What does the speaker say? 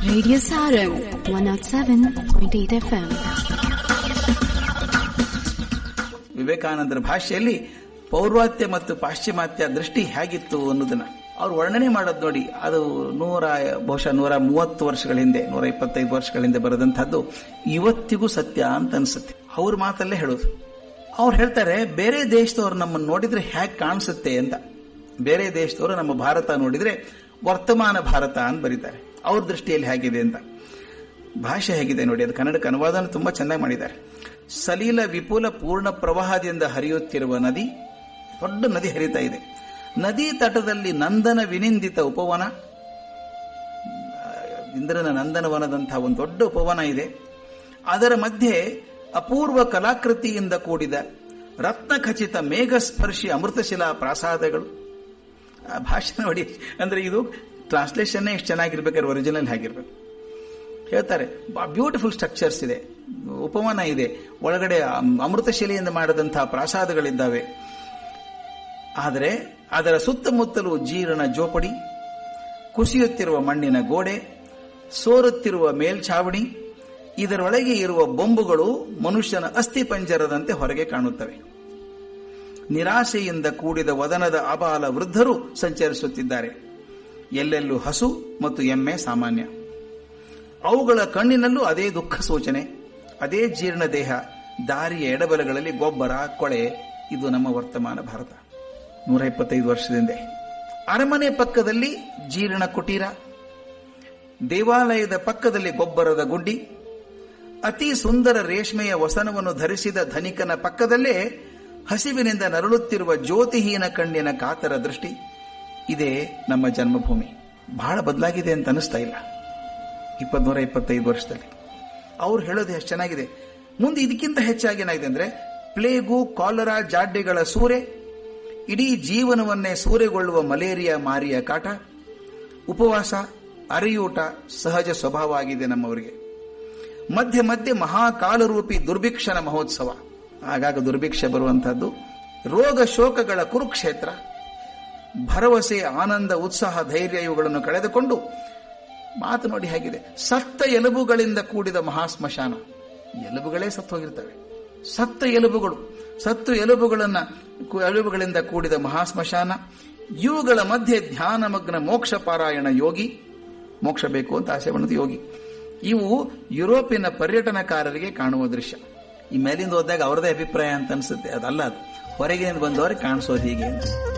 Radio Sarum 107.8 FM. ವಿವೇಕಾನಂದರ ಭಾಷೆಯಲ್ಲಿ ಪೌರ್ವಾತ್ಯ ಮತ್ತು ಪಾಶ್ಚಿಮಾತ್ಯ ದೃಷ್ಟಿ ಹೇಗಿತ್ತು ಅನ್ನೋದನ್ನ ಅವ್ರು ವರ್ಣನೆ ಮಾಡೋದು ನೋಡಿ ಅದು ನೂರ ಬಹುಶಃ ನೂರ ಮೂವತ್ತು ವರ್ಷಗಳ ಹಿಂದೆ ನೂರ ಇಪ್ಪತ್ತೈದು ವರ್ಷಗಳ ಹಿಂದೆ ಬರೆದಂತಹದ್ದು ಇವತ್ತಿಗೂ ಸತ್ಯ ಅಂತ ಅನ್ಸುತ್ತೆ ಅವ್ರ ಮಾತಲ್ಲೇ ಹೇಳೋದು ಅವ್ರು ಹೇಳ್ತಾರೆ ಬೇರೆ ದೇಶದವ್ರು ನಮ್ಮನ್ನು ನೋಡಿದ್ರೆ ಹೇಗೆ ಕಾಣಿಸುತ್ತೆ ಅಂತ ಬೇರೆ ದೇಶದವರು ನಮ್ಮ ಭಾರತ ನೋಡಿದ್ರೆ ವರ್ತಮಾನ ಭಾರತ ಅಂತ ಬರೀತಾರೆ ಅವ್ರ ದೃಷ್ಟಿಯಲ್ಲಿ ಹೇಗಿದೆ ಅಂತ ಭಾಷೆ ಹೇಗಿದೆ ನೋಡಿ ಅದು ಕನ್ನಡಕ್ಕೆ ಅನುವಾದನ ತುಂಬಾ ಚೆನ್ನಾಗಿ ಮಾಡಿದ್ದಾರೆ ಸಲೀಲ ವಿಪುಲ ಪೂರ್ಣ ಪ್ರವಾಹದಿಂದ ಹರಿಯುತ್ತಿರುವ ನದಿ ದೊಡ್ಡ ನದಿ ಹರಿತಾ ಇದೆ ನದಿ ತಟದಲ್ಲಿ ನಂದನ ವಿನಿಂದಿತ ಉಪವನ ಇಂದ್ರನ ನಂದನವನದಂತಹ ಒಂದು ದೊಡ್ಡ ಉಪವನ ಇದೆ ಅದರ ಮಧ್ಯೆ ಅಪೂರ್ವ ಕಲಾಕೃತಿಯಿಂದ ಕೂಡಿದ ರತ್ನಖಚಿತ ಮೇಘಸ್ಪರ್ಶಿ ಅಮೃತಶಿಲಾ ಪ್ರಾಸಾದಗಳು ಆ ಭಾಷೆ ನೋಡಿ ಅಂದ್ರೆ ಇದು ಟ್ರಾನ್ಸ್ಲೇಷನ್ ಎಷ್ಟು ಚೆನ್ನಾಗಿರ್ಬೇಕಾದ್ರೆ ಒರಿಜಿನಲ್ ಆಗಿರ್ಬೇಕು ಹೇಳ್ತಾರೆ ಬ್ಯೂಟಿಫುಲ್ ಸ್ಟ್ರಕ್ಚರ್ಸ್ ಇದೆ ಉಪವನ ಇದೆ ಒಳಗಡೆ ಅಮೃತಶಿಲೆಯಿಂದ ಮಾಡಿದಂತಹ ಪ್ರಾಸಾದಗಳಿದ್ದಾವೆ ಆದರೆ ಅದರ ಸುತ್ತಮುತ್ತಲೂ ಜೀರ್ಣ ಜೋಪಡಿ ಕುಸಿಯುತ್ತಿರುವ ಮಣ್ಣಿನ ಗೋಡೆ ಸೋರುತ್ತಿರುವ ಮೇಲ್ಛಾವಣಿ ಇದರೊಳಗೆ ಇರುವ ಬೊಂಬುಗಳು ಮನುಷ್ಯನ ಅಸ್ಥಿಪಂಜರದಂತೆ ಹೊರಗೆ ಕಾಣುತ್ತವೆ ನಿರಾಶೆಯಿಂದ ಕೂಡಿದ ವದನದ ಅಬಾಲ ವೃದ್ಧರು ಸಂಚರಿಸುತ್ತಿದ್ದಾರೆ ಎಲ್ಲೆಲ್ಲೂ ಹಸು ಮತ್ತು ಎಮ್ಮೆ ಸಾಮಾನ್ಯ ಅವುಗಳ ಕಣ್ಣಿನಲ್ಲೂ ಅದೇ ದುಃಖ ಸೂಚನೆ ಅದೇ ಜೀರ್ಣ ದೇಹ ದಾರಿಯ ಎಡಬಲಗಳಲ್ಲಿ ಗೊಬ್ಬರ ಕೊಳೆ ಇದು ನಮ್ಮ ವರ್ತಮಾನ ಭಾರತ ನೂರ ಇಪ್ಪತ್ತೈದು ವರ್ಷದಿಂದ ಅರಮನೆ ಪಕ್ಕದಲ್ಲಿ ಜೀರ್ಣ ಕುಟೀರ ದೇವಾಲಯದ ಪಕ್ಕದಲ್ಲಿ ಗೊಬ್ಬರದ ಗುಡ್ಡಿ ಅತಿ ಸುಂದರ ರೇಷ್ಮೆಯ ವಸನವನ್ನು ಧರಿಸಿದ ಧನಿಕನ ಪಕ್ಕದಲ್ಲೇ ಹಸಿವಿನಿಂದ ನರಳುತ್ತಿರುವ ಜ್ಯೋತಿಹೀನ ಕಣ್ಣಿನ ಕಾತರ ದೃಷ್ಟಿ ಇದೇ ನಮ್ಮ ಜನ್ಮಭೂಮಿ ಬಹಳ ಬದಲಾಗಿದೆ ಅಂತ ಅನಿಸ್ತಾ ಇಲ್ಲ ಇಪ್ಪತ್ನೂರ ಇಪ್ಪತ್ತೈದು ವರ್ಷದಲ್ಲಿ ಅವ್ರು ಹೇಳೋದು ಎಷ್ಟು ಚೆನ್ನಾಗಿದೆ ಮುಂದೆ ಇದಕ್ಕಿಂತ ಹೆಚ್ಚಾಗಿ ಏನಾಗಿದೆ ಅಂದ್ರೆ ಪ್ಲೇಗು ಕಾಲರಾ ಜಾಡ್ಯಗಳ ಸೂರೆ ಇಡೀ ಜೀವನವನ್ನೇ ಸೂರೆಗೊಳ್ಳುವ ಮಲೇರಿಯಾ ಮಾರಿಯ ಕಾಟ ಉಪವಾಸ ಅರಿಯೂಟ ಸಹಜ ಸ್ವಭಾವ ಆಗಿದೆ ನಮ್ಮವರಿಗೆ ಮಧ್ಯೆ ಮಧ್ಯೆ ಮಹಾಕಾಲರೂಪಿ ದುರ್ಭಿಕ್ಷನ ಮಹೋತ್ಸವ ಆಗಾಗ ದುರ್ಭಿಕ್ಷೆ ಬರುವಂತಹದ್ದು ರೋಗ ಶೋಕಗಳ ಕುರುಕ್ಷೇತ್ರ ಭರವಸೆ ಆನಂದ ಉತ್ಸಾಹ ಧೈರ್ಯ ಇವುಗಳನ್ನು ಕಳೆದುಕೊಂಡು ಮಾತು ನೋಡಿ ಹೇಗಿದೆ ಸತ್ತ ಎಲುಬುಗಳಿಂದ ಕೂಡಿದ ಮಹಾಸ್ಮಶಾನ ಎಲುಬುಗಳೇ ಸತ್ತು ಹೋಗಿರ್ತವೆ ಸತ್ತ ಎಲುಬುಗಳು ಸತ್ತು ಎಲುಬುಗಳನ್ನ ಎಲುಬುಗಳಿಂದ ಕೂಡಿದ ಮಹಾಸ್ಮಶಾನ ಇವುಗಳ ಮಧ್ಯೆ ಧ್ಯಾನಮಗ್ನ ಮೋಕ್ಷ ಪಾರಾಯಣ ಯೋಗಿ ಮೋಕ್ಷ ಬೇಕು ಅಂತ ಆಸೆ ಪಡೋದು ಯೋಗಿ ಇವು ಯುರೋಪಿನ ಪರ್ಯಟನಕಾರರಿಗೆ ಕಾಣುವ ದೃಶ್ಯ ಈ ಮೇಲಿಂದ ಹೋದಾಗ ಅವರದೇ ಅಭಿಪ್ರಾಯ ಅಂತ ಅನ್ಸುತ್ತೆ ಅದಲ್ಲ ಅದು ಹೊರಗಿನಿಂದ ಬಂದವರಿಗೆ ಕಾಣಿಸೋದು ಹೀಗೆ